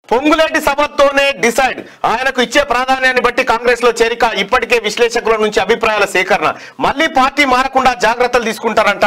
Ponguleti సభతోనే decide ఆయనకు ఇచ్చే ప్రాధాన్యాన్ని బట్టి కాంగ్రెస్ లో చేరిక ఇప్పటికే విశ్లేషకుల నుంచి అభిప్రాయాల సేకరణ మళ్ళీ పార్టీ మారకుండా జాగ్రత్తలు తీసుకుంటారంట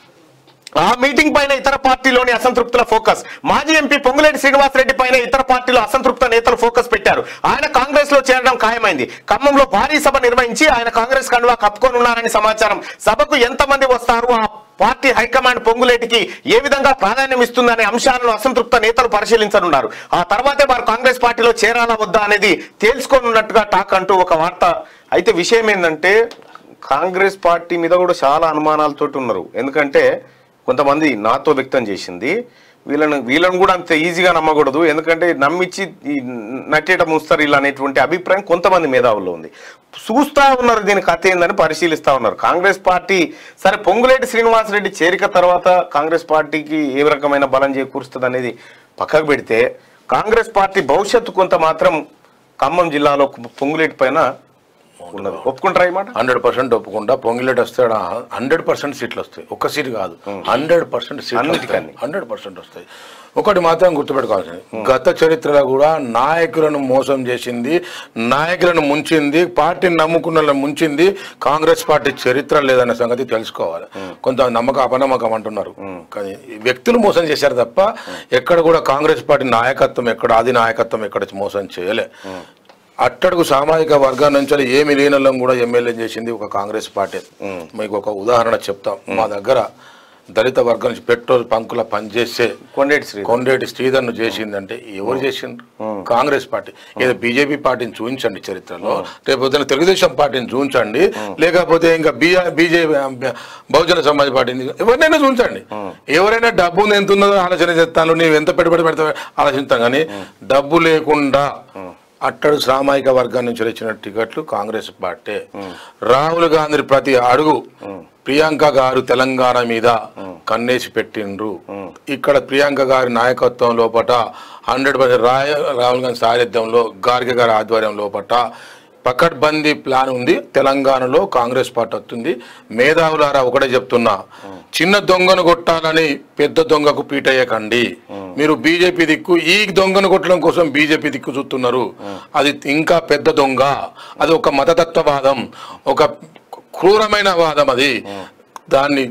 ఆ మీటింగ్ పైన ఇతర పార్టీలోని అసంతృప్తుల ఫోకస్ మాజీ ఎంపీ పొంగులేటి శ్రీనివాసరెడ్డి పైన ఇతర పార్టీలో అసంతృప్త నేతలు ఫోకస్ పెట్టారు ఆయన కాంగ్రెస్ లో చేరడం ఖాయమైంది ఖమ్మంలో భారీ సభ నిర్వహించి ఆయన కాంగ్రెస్ కండువా కప్పుకొనున్నారని సమాచారం సభకు ఎంతమంది వస్తారు ఆ పార్టీ హైకమాండ్ పొంగులేటికి ఏ విధంగా ప్రాధాన్యం ఇస్తుందనే అంశాలను అసంతృప్త నేతలు పరిశీలించనున్నారు ఆ తర్వాతే వారు కాంగ్రెస్ పార్టీలో చేరాలా వద్దా అనేది తేల్చుకోనున్నట్టుగా టాక్ అంటూ ఒక వార్త అయితే విషయం ఏంటంటే కాంగ్రెస్ పార్టీ మీద కూడా చాలా అనుమానాలతోటి ఉన్నారు ఎందుకంటే కొంతమంది నాతో వ్యక్తం చేసింది వీళ్ళను వీళ్ళని కూడా అంత ఈజీగా నమ్మకూడదు ఎందుకంటే నమ్మించి ఈ నట్టేట ముస్తారు ఇలా అనేటువంటి అభిప్రాయం కొంతమంది మేధావుల్లో ఉంది చూస్తా ఉన్నారు దీని కథ ఏందని పరిశీలిస్తా ఉన్నారు కాంగ్రెస్ పార్టీ సరే పొంగులేటి శ్రీనివాసరెడ్డి చేరిక తర్వాత కాంగ్రెస్ పార్టీకి ఏ రకమైన బలం చేకూరుస్తుంది అనేది పక్కకు పెడితే కాంగ్రెస్ పార్టీ భవిష్యత్తు కొంత మాత్రం ఖమ్మం జిల్లాలో పొంగులేటి పైన ఉన్నది ఒప్పుకుంటారా ఈ మాట హండ్రెడ్ పర్సెంట్ ఒప్పుకుంటా పొంగిలేట్ వస్తాడా హండ్రెడ్ పర్సెంట్ సీట్లు వస్తాయి ఒక్క సీట్ కాదు హండ్రెడ్ పర్సెంట్ సీట్లు అన్నిటికన్నీ. హండ్రెడ్ పర్సెంట్ వస్తాయి ఒకటి మాత్రం గుర్తుపెట్టుకోవాల్సింది గత చరిత్రలో కూడా నాయకులను మోసం చేసింది నాయకులను ముంచింది పార్టీని నమ్ముకున్న వాళ్ళని ముంచింది కాంగ్రెస్ పార్టీ చరిత్ర లేదనే సంగతి తెలుసుకోవాలి కొంత నమ్మకం అపనమ్మకం అంటున్నారు కానీ ఈ వ్యక్తులు మోసం చేశారు తప్ప ఎక్కడ కూడా కాంగ్రెస్ పార్టీ నాయకత్వం ఎక్కడ ఆది నాయకత్వం ఎక్కడ మోసం చేయలే అట్టడుగు సామాజిక వర్గం నుంచి ఏమి లేనల్లం కూడా ఎమ్మెల్యే చేసింది ఒక కాంగ్రెస్ పార్టీ మీకు ఒక ఉదాహరణ చెప్తాం మా దగ్గర దళిత వర్గం నుంచి పెట్రోల్ పంకుల పనిచేసే కొండేటి శ్రీ కొండేటి శ్రీధర్ను చేసిందంటే ఎవరు చేసిండ్రు కాంగ్రెస్ పార్టీ ఏదో బీజేపీ పార్టీని చూపించండి చరిత్రలో రేపు పొద్దున తెలుగుదేశం పార్టీని చూపించండి లేకపోతే ఇంకా బీజేపీ బహుజన సమాజ్ పార్టీని ఎవరినైనా చూపించండి ఎవరైనా డబ్బు ఎంత ఉన్నదో ఆలోచన చేస్తాను నీవు ఎంత పెట్టుబడి పెడతా ఆలోచిస్తాం కానీ డబ్బు లేకుండా అట్టడు సామాజిక వర్గం నుంచి వచ్చిన టికెట్లు కాంగ్రెస్ పార్టీ రాహుల్ గాంధీ ప్రతి అడుగు ప్రియాంక గారు తెలంగాణ మీద కన్నేసి పెట్టిండ్రు ఇక్కడ ప్రియాంక గారి నాయకత్వం లోపట హండ్రెడ్ పర్సెంట్ రాయ రాహుల్ గాంధీ సారథ్యంలో గార్గే గారి ఆధ్వర్యం లోపట పకడ్బందీ ప్లాన్ ఉంది తెలంగాణలో కాంగ్రెస్ పార్టీ వస్తుంది మేధావులారా ఒకటే చెప్తున్నా చిన్న దొంగను కొట్టాలని పెద్ద దొంగకు పీటయ్యకండి మీరు బీజేపీ దిక్కు ఈ దొంగను కొట్టడం కోసం బీజేపీ దిక్కు చూస్తున్నారు అది ఇంకా పెద్ద దొంగ అది ఒక మతతత్వవాదం ఒక క్రూరమైన వాదం అది దాన్ని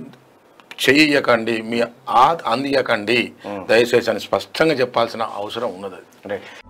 చెయ్యకండి మీ ఆ అందియకండి దయచేసి అని స్పష్టంగా చెప్పాల్సిన అవసరం ఉన్నది రైట్